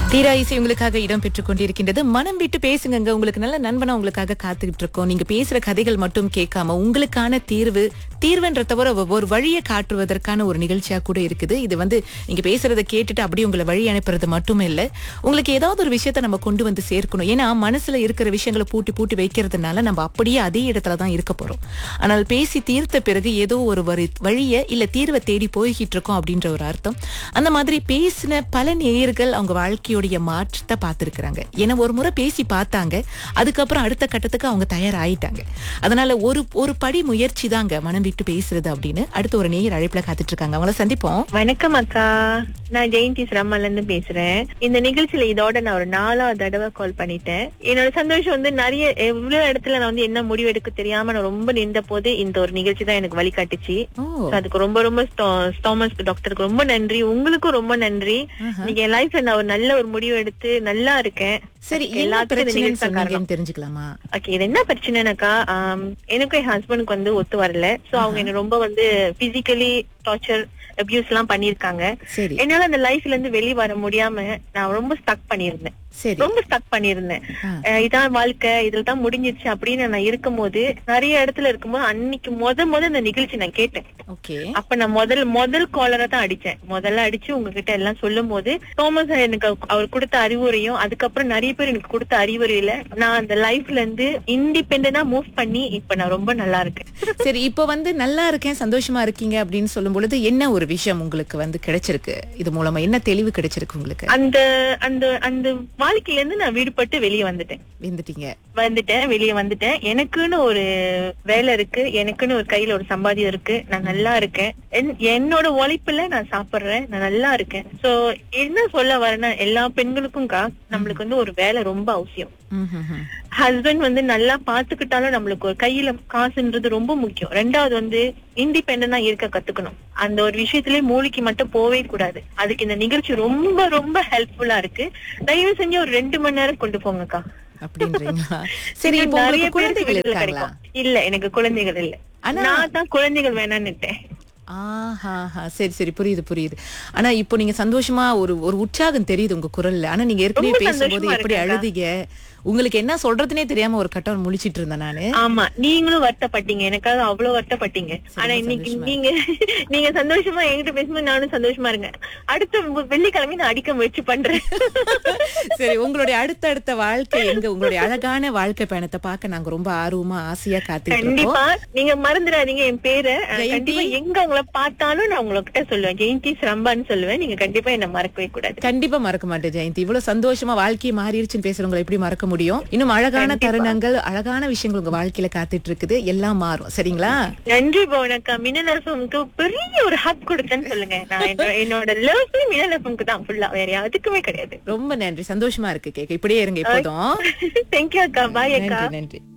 தீரா இசை உங்களுக்காக இடம் பெற்றுக் கொண்டிருக்கின்றது மனம் விட்டு பேசுங்க உங்களுக்கு நல்ல நண்பனா உங்களுக்காக காத்துக்கிட்டு இருக்கோம் நீங்க பேசுற கதைகள் மட்டும் கேட்காம உங்களுக்கான தீர்வு தீர்வுன்ற தவிர ஒ- ஒரு வழியை காட்டுவதற்கான ஒரு நிகழ்ச்சியா கூட இருக்குது இது வந்து நீங்க பேசுறத கேட்டுட்டு அப்படியே உங்களை வழி அனுப்புறது மட்டும் இல்ல உங்களுக்கு ஏதாவது ஒரு விஷயத்தை நம்ம கொண்டு வந்து சேர்க்கணும் ஏன்னா மனசுல இருக்கிற விஷயங்களை பூட்டி பூட்டி வைக்கிறதுனால நம்ம அப்படியே அதே இடத்துல தான் இருக்க போறோம் ஆனால் பேசி தீர்த்த பிறகு ஏதோ ஒரு வரி- வழியை இல்ல தீர்வை தேடி போய்கிட்டு இருக்கோம் அப்படின்ற ஒரு அர்த்தம் அந்த மாதிரி பேசின பல நேயர்கள் அவங்க வாழ்க்கையுடைய மாற்றத்தை பார்த்திருக்கிறாங்க ஏன்னா ஒரு முறை பேசி பார்த்தாங்க அதுக்கப்புறம் அடுத்த கட்டத்துக்கு அவங்க தயாராயிட்டாங்க அதனால ஒரு ஒரு படி முயற்சி தாங்க மனம் விட்டு பேசுறது அப்படின்னு அடுத்து ஒரு நேயர் அழைப்புல காத்துட்டு இருக்காங்க அவங்கள சந்திப்போம் வணக்கம் அக்கா நான் ஜெயந்தி சிரமல இருந்து பேசுறேன் இந்த நிகழ்ச்சியில இதோட நான் ஒரு நாலாவது தடவை கால் பண்ணிட்டேன் என்னோட சந்தோஷம் வந்து நிறைய எவ்வளவு இடத்துல நான் வந்து என்ன முடிவு எடுக்க தெரியாம நான் ரொம்ப நின்ற போது இந்த ஒரு நிகழ்ச்சி தான் எனக்கு வழிகாட்டுச்சு ஓ So அதுக்கு ரொம்ப ரொம்ப ஸ்டாமஸ் டாக்டருக்கு ரொம்ப நன்றி உங்களுக்கும் ரொம்ப நன்றி நீங்க என் லைஃப்ல நான் ஒரு நல்ல ஒரு முடிவு எடுத்து நல்லா இருக்கேன் சரி அதுக்கு என்ன எல்லாத்துக்கும் இந்த பிரச்சனைன்னு நிகழ்ச்சி தான் காரணம். சொன்னீங்கன்னு தெரிஞ்சுக்கலாமா ஓகே இது என்ன பிரச்சனைனாக்கா ஆம், எனக்கும் என் ஹஸ்பண்டுக்கு வந்து ஒத்து வரல சோ அவங்க என்ன ரொம்ப வந்து பிசிக்கலி டார்ச்சர் அபியூஸ் எல்லாம் பண்ணிருக்காங்க சரி என்னால அந்த லைஃப்ல இருந்து வெளிய வர முடியாம நான் ரொம்ப ஸ்டக் பண்ணிருந்தேன் சரி ரொம்ப ஸ்டக் பண்ணிருந்தேன் ஆ. அஹ் இதான் வாழ்க்கை இதுல தான் முடிஞ்சிருச்சு அப்படின்னு நான் இருக்கும்போது நிறைய இடத்துல இருக்கும்போது அன்னைக்கு முத முத இந்த நிகழ்ச்சி நான் கேட்டேன் ஓகே அப்ப நான் முதல் முதல் காலரை தான் அடிச்சேன் முதல்ல அடிச்சு உங்ககிட்ட எல்லாம் சொல்லும் போது தோமஸ் எனக்கு அவர் கொடுத்த அறிவுரையும் அதுக்கப்புறம் நிறைய பேர் எனக்கு கொடுத்த அறிவுரையில நான் அந்த லைஃப்ல இருந்து இண்டிபெண்டா மூவ் பண்ணி இப்ப நான் ரொம்ப நல்லா இருக்கேன் சரி இப்போ வந்து நல்லா இருக்கேன் சந்தோஷமா இருக்கீங்க அப்படின்னு சொல்லும் பொழுது என்ன ஒரு விஷயம் உங்களுக்கு வந்து கிடைச்சிருக்கு இது மூலமா என்ன தெளிவு கிடைச்சிருக்கு உங்களுக்கு அந்த அந்த அந்த வாழ்க்கையில இருந்து நான் விடுபட்டு வெளியே வந்துட்டேன் வந்துட்டீங்க வந்துட்டேன் வெளியே வந்துட்டேன் எனக்குன்னு ஒரு வேலை இருக்கு எனக்குன்னு ஒரு கையில ஒரு சம்பாதியம் இருக்கு நான் நல்லா இருக்கேன் என்- என்னோட உழைப்புல நான் சாப்பிடுறேன் நான் நல்லா இருக்கேன் சோ என்ன சொல்ல வரேன்னா எல்லா பெண்களுக்கும்க்கா நம்மளுக்கு வந்து ஒரு வேலை ரொம்ப அவசியம் ம், ம், ம். ஹஸ்பண்ட் வந்து நல்லா பாத்துக்கிட்டாலும் நம்மளுக்கு ஒரு கையில காசுன்றது ரொம்ப முக்கியம் ரெண்டாவது வந்து இண்டிபெண்டா இருக்க கத்துக்கணும் அந்த ஒரு விஷயத்திலே மூளைக்கு மட்டும் போவே கூடாது அதுக்கு இந்த நிகழ்ச்சி ரொம்ப ரொம்ப ஹெல்ப்ஃபுல்லா இருக்கு தயவு செஞ்சு ஒரு ரெண்டு மணி நேரம் கொண்டு போங்கக்கா அப்படின்றீங்களா சரி இப்போ நிறைய உங்களுக்கு பேருக்கு குழந்தைகள் வீட்டுல இருக்காங்களா கிடைக்கும். இல்ல எனக்கு குழந்தைகள் இல்ல ஆனா- நான் தான் குழந்தைகள் வேணான்னுட்டேன் ஆஹா சரி சரி புரியுது புரியுது ஆனா இப்போ நீங்க சந்தோஷமா ஒரு ஒரு உற்சாகம் தெரியுது உங்க குரல்ல ஆனா நீங்க ஏற்கனவே ரொம்ப பேசும்போது சந்தோஷமா எப்படி இருக்கேன்க்கா. அழுதிங்க உங்களுக்கு என்ன சொல்றதுனே தெரியாம ஒரு கட்டம் முழிச்சிட்டு இருந்தேன் நானு ஆமா நீங்களும் வருத்தப்பட்டீங்க எனக்காக அவ்வளவு வருத்தப்பட்டீங்க ஆனா இன்னைக்கு சந்தோஷமா நீங்க நீங்க சந்தோஷமா என்கிட்ட பேசும்போது நானும் சந்தோஷமா இருங்க அடுத்த வெள்ளிக்கிழமை நான் அடிக்க முயற்சி பண்றேன் சரி உங்களுடைய அடுத்தடுத்த வாழ்க்கை எங்க உங்களுடைய அழகான வாழ்க்கை பயணத்தை பார்க்க நாங்க ரொம்ப ஆர்வமா ஆசையா காத்துட்டு இருக்கோம் கண்டிப்பா நீங்க மறந்துடாதீங்க என் பேரை அஹ், ஜெயந்தி. கண்டிப்பா எங்க உங்களை பார்த்தாலும் நான் உங்ககிட்ட சொல்லுவேன் ஜெயந்தி ரம்பான்னு சொல்லுவேன் நீங்க கண்டிப்பா என்ன மறக்கவே கூடாது கண்டிப்பா மறக்க மாட்டேன் ஜெயந்தி இவ்வளவு சந்தோஷமா வாழ்க்கையை மாறிடுச்சுன்னு பேசுறவங்களை எப்படி மறக்க முடியும் இன்னும் அழகான தருணங்கள் அழகான விஷயங்கள் உங்க வாழ்க்கையில காத்துட்டு இருக்குது எல்லாம் மாறும் சரிங்களா நன்றி பவனக்கா மினலசம்க்கு பெரிய ஒரு ஹக் கொடுத்தேன்னு சொல்லுங்க நான் என்னோட- என்னோட லவ் மினலசம்க்கு தான் ஃபுல்லா வேற யாருக்குமே கிடையாது ரொம்ப நன்றி சந்தோஷமா இருக்கு கேக்க இப்படியே இருங்க எப்போதும் தேங்க்யூ அக்கா பாய் அக்கா நன்றி நன்றி